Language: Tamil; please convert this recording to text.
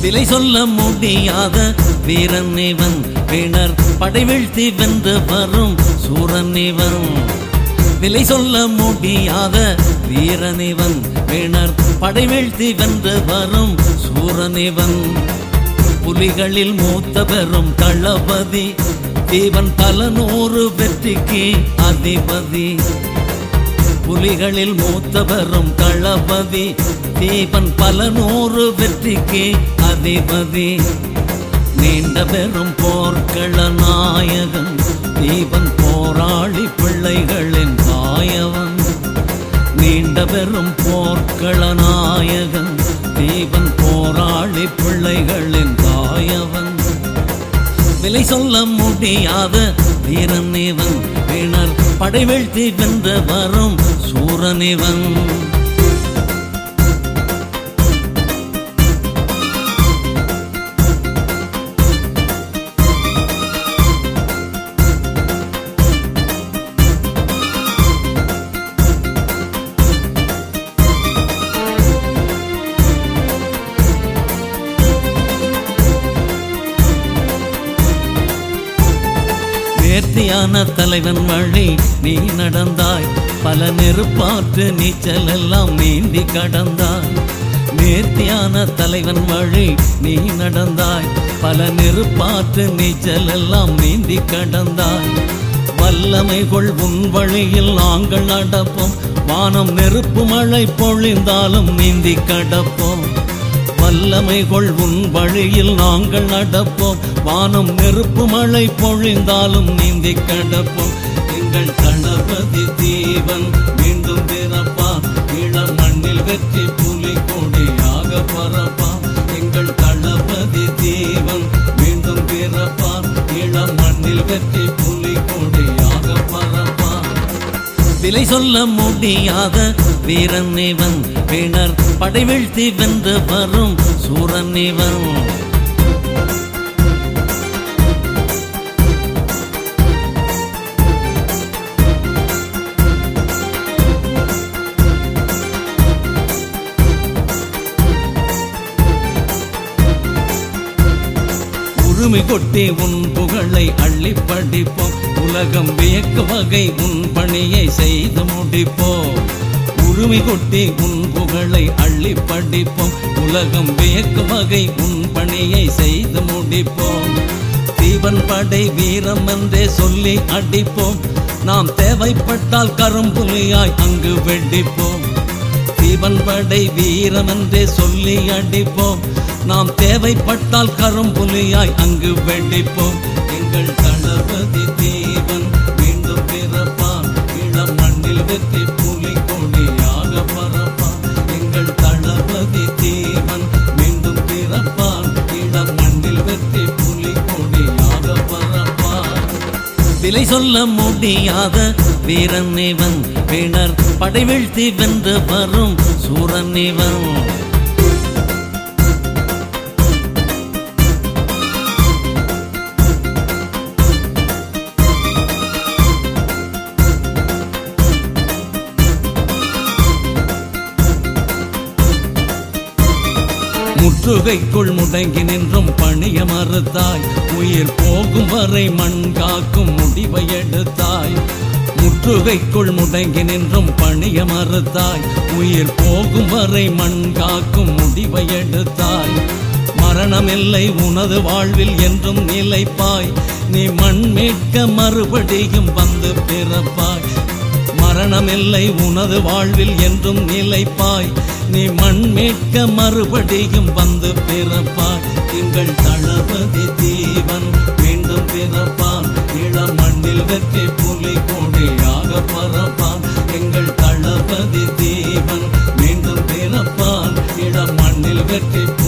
விலை சொல்ல முடியாத வீரன் இவன் வீணர் படை வீழ்த்தி வென்று வரும் சூரன் இவன் விலை சொல்ல முடியாத வீரன் இவன் வீணர் படை வீழ்த்தி வென்று வரும் சூரன் இவன் புலிகளில் மூத்த பெரும் தளபதி தீவன் பல நூறு வெற்றிக்கு அதிபதி புலிகளில் மூத்த பெரும் தளபதி தீபன் பல நூறு வெற்றிக்கு அதிபதி நீண்ட பெரும் போர்க்கள நாயகன் தீபன் போராளி பிள்ளைகளின் தாயவன் நீண்ட பெரும் போர்க்கள நாயகன் தீபன் போராளி பிள்ளைகளின் தாயவன் விலை சொல்ல முடியாத வீரன் இவன் வீணர் படை வீழ்த்தி வென்று வரும் சூரன் இவன் நேர்த்தியான தலைவன் வழி நீ நடந்தாய் பல நெருப்பாற்று நீச்சல் எல்லாம் நீந்தி கடந்தாய் நேர்த்தியான தலைவன் வழி நீ நடந்தாய் பல நெருப்பாற்று நீச்சல் எல்லாம் நீந்தி கடந்தாய் வல்லமை கொள் உன் வழியில் நாங்கள் நடப்போம் வானம் நெருப்பு மழை பொழிந்தாலும் நீந்தி கடப்போம் வல்லமை கொள் உன் வழியில் நாங்கள் நடப்போம் வானம் நெருப்பு மழை பொழிந்தாலும் நீந்தி கடப்போம் எங்கள் தளபதி தீவன் மீண்டும் பிறப்பான் இளம் மண்ணில் வெற்றி புலி கொடியாக பரப்பான் எங்கள் தளபதி தீவன் மீண்டும் பிறப்பான் இளம் மண்ணில் வெற்றி புலி கொடியாக பரப்பான் விலை சொல்ல முடியாத வீரன் இவன் வீணர் படை வீழ்த்தி வென்று வரும் சூரன் இவன் உரிமை கொட்டி உன் புகழை அள்ளி படிப்போம் உலகம் வியக்க வகை உன் பணியை செய்து முடிப்போம் உரிமை கொட்டி உன் புகழை அள்ளி படிப்போம் உலகம் வியக்க வகை உன் பணியை செய்து முடிப்போம் தீவன் படை வீரம் என்றே சொல்லி அடிப்போம் நாம் தேவைப்பட்டால் கரும்புலியாய் அங்கு வெடிப்போம் தீவன் படை வீரம் என்றே சொல்லி அடிப்போம் நாம் தேவைப்பட்டால் கரும்புலியாய் அங்கு வெடிப்போம் எங்கள் தளபதி தேவன் மீண்டும் பிறப்பான் இளம் மண்ணில் வெற்றி புலி கொடியாக பரப்பான் எங்கள் தளபதி தேவன் மீண்டும் பிறப்பான் இளம் மண்ணில் வெற்றி புலி கொடியாக பரப்பான் விலை சொல்ல முடியாத வீரன் இவன் வீணர் படை வீழ்த்தி வென்று வரும் சூரன் இவன் முற்றுகைக்குள் முடங்கி நின்றும் பணிய மறுத்தாய் உயிர் போகும் வரை மண் காக்கும் முடிவை எடுத்தாய் முற்றுகைக்குள் முடங்கி நின்றும் பணிய மறுத்தாய் உயிர் போகும் வரை மண் காக்கும் முடிவை எடுத்தாய் மரணமில்லை உனது வாழ்வில் என்றும் நிலைப்பாய் நீ மண் மீட்க மறுபடியும் வந்து பிறப்பாய் மரணமில்லை உனது வாழ்வில் என்றும் நிலைப்பாய் நீ மண் மீட்க மறுபடியும் வந்து பிறப்பாய் எங்கள் தளபதி தீவன் மீண்டும் பிறப்பான் இளம் மண்ணில் வெற்றி புலி கொடியாக பரப்பான் எங்கள் தளபதி தீவன் மீண்டும் பிறப்பான் இளம் மண்ணில் வெற்றி